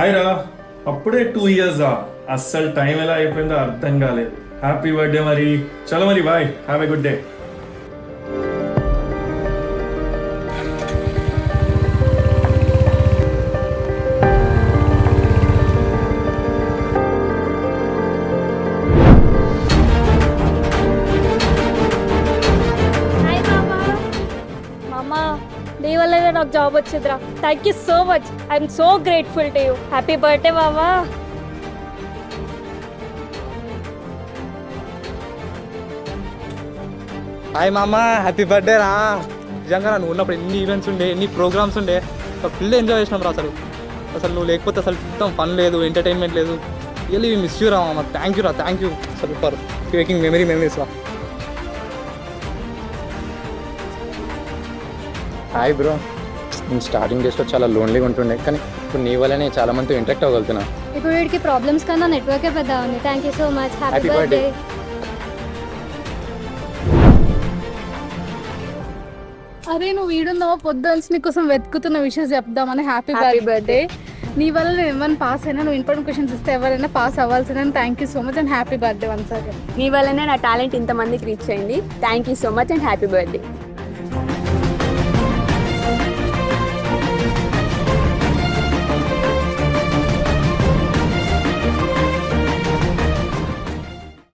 Hi రా అప్పుడే two years ఆ అస్సలు టైం ఎలా అయిపోయిందో అర్థం కాలేదు హ్యాపీ బర్త్డే మరి చలో మరి bye have a good day hi మామా మామా నీ వల్లనే నాకు జాబ్ వచ్చిందిరా thank you so much I'm so grateful to you happy birthday మామా హాయ్ మామ హ్యాపీ బర్త్డే రా నిజంగా నువ్వు ఉన్నప్పుడు ఎన్ని ఈవెంట్స్ ఉండే ఎన్ని ప్రోగ్రామ్స్ ఉండే ఫుల్ ఎంజాయ్ చేసినాం రా అసలు అసలు నువ్వు లేకపోతే అసలు మొత్తం ఫన్ లేదు ఎంటర్టైన్మెంట్ లేదు రియల్లీ మిస్ యూ రా మామ థ్యాంక్ యూ రా థ్యాంక్ యూ అసలు ఫర్ మేకింగ్ మెమరీ మెమరీస్ రా హాయ్ బ్రో నేను స్టార్టింగ్ డేస్లో చాలా లోన్లీగా ఉంటుండే కానీ ఇప్పుడు నీ వల్లనే చాలా మందితో ఇంటరాక్ట్ అవ్వగలుగుతున్నా ఇప్పుడు వీడికి ప్రాబ్లమ్స్ కన్నా నెట్వర్కే పెద్ద ఉంది thank you so much happy Happy birthday birthday. అరే నువ్వు వీడున్నావా పొద్దున్స్ నీకోసం వెతుకుతున్న విషయాలు చెప్దామని హ్యాపీ బర్త్డే నీ వల్ల నేను ఏమైనా పాస్ అయినా నువ్వు ఇంపార్టెంట్ క్వశ్చన్స్ ఇస్తే ఎవరైనా పాస్ అవ్వాల్సిన thank you so much and happy birthday once again మీ వల్లనే నా టాలెంట్ ఇంతమందికి రీచ్ అయింది thank you so much and happy birthday